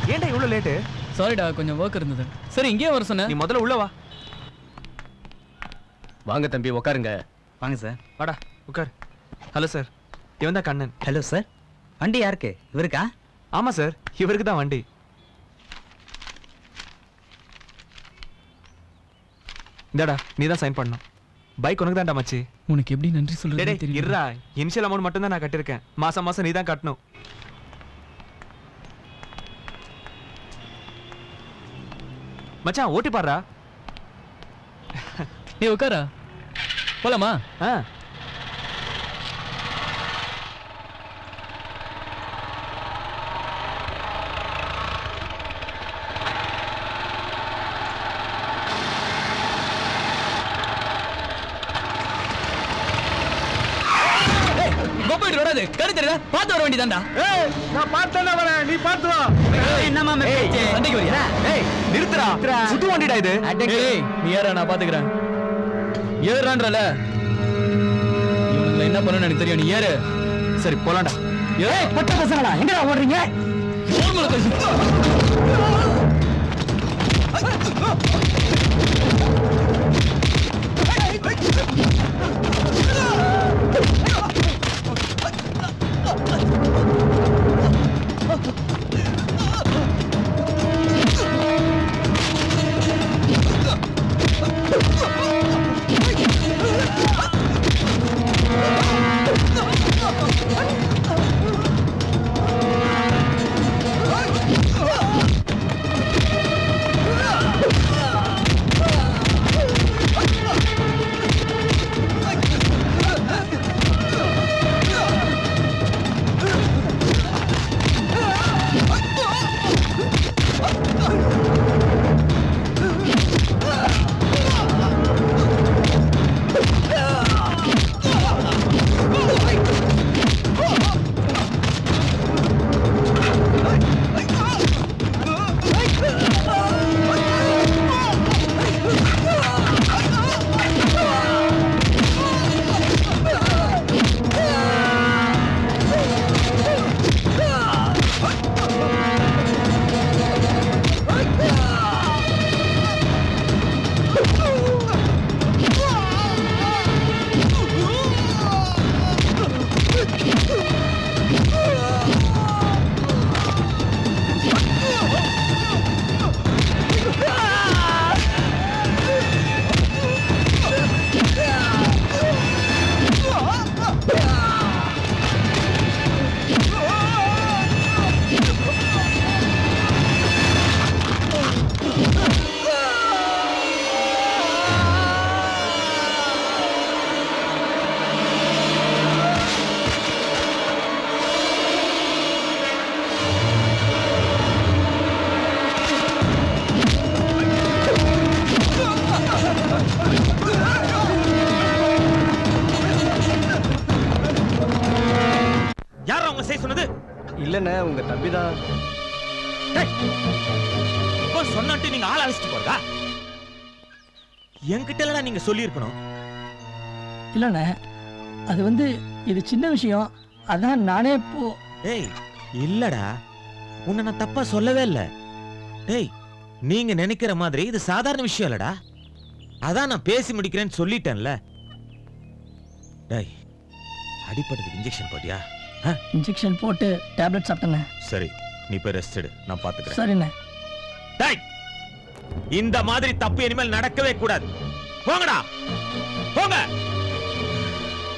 ஏன்டா இவ்வளவு லேட்டு சாரிடா கொஞ்சம் ஒர்க் இருந்தது சரி இங்கேயே வர சொன்னேன் நீ முதல்ல உள்ள வா வாங்க தம்பி உட்காருங்க வாங்க சார் வாடா உட்கார் ஹலோ சார் இவன் தான் கண்ணன் ஹலோ சார் வண்டி யாருக்கு இவருக்கா ஆமா சார் இவருக்கு தான் வண்டி இந்தாடா நீ தான் சைன் பண்ணணும் பைக் உனக்கு தான்டா மச்சி உனக்கு எப்படி நன்றி டேய், சொல்றது டேய், தெரியும் இருடா இனிஷியல் அமௌண்ட் மட்டும் தான் நான் கட்டியிருக்கேன் மாசம் மாசம் நீ தான் கட்டணும் மச்சான் ஓட்டி பாடுறா நீ உட்காரா போலாமா ஆ கோபாயிட்டு வராது கரு தெரியல பார்த்து வர வேண்டியதாண்டா நான் பார்த்தேன் வரேன் நீ பார்த்து வா என்னமா சண்டைக்கு வரியா ஏய் நிறுத்துடா புது வண்டிடா இது ஏய் நீ ஏறா நான் பாத்துக்கிறேன் ஏறான்றல இவனுங்களை என்ன பண்ணணும்னு எனக்கு தெரியும் நீ ஏறு சரி போலாம்டா ஏய் பட்ட பசங்களா எங்கடா ஓடுறீங்க போர்மலை பேசு யார் அவங்க செய்ய சொன்னது இல்லண்ணே உங்க தம்பி தான் இப்போ சொன்னாட்டு நீங்க ஆள் அழைச்சிட்டு போறதா என்கிட்ட எல்லாம் நீங்க சொல்லியிருக்கணும் இல்லைண்ணே அது வந்து இது சின்ன விஷயம் அதான் நானே போ டேய் இல்லடா உன்னை நான் தப்பா சொல்லவே இல்ல டேய் நீங்க நினைக்கிற மாதிரி இது சாதாரண விஷயம் இல்லடா அதான் நான் பேசி முடிக்கிறேன்னு சொல்லிட்டேன்ல டேய் அடிப்பட்டதுக்கு இன்ஜெக்ஷன் போட்டியா இன்ஜெக்ஷன் போட்டு டேப்லெட் சாப்பிட்டேண்ணே சரி நீ போய் ரெஸ்ட் எடு நான் பாத்துக்கிறேன் சரிண்ணே டேய் இந்த மாதிரி தப்பு இனிமேல் நடக்கவே கூடாது போங்கடா போங்க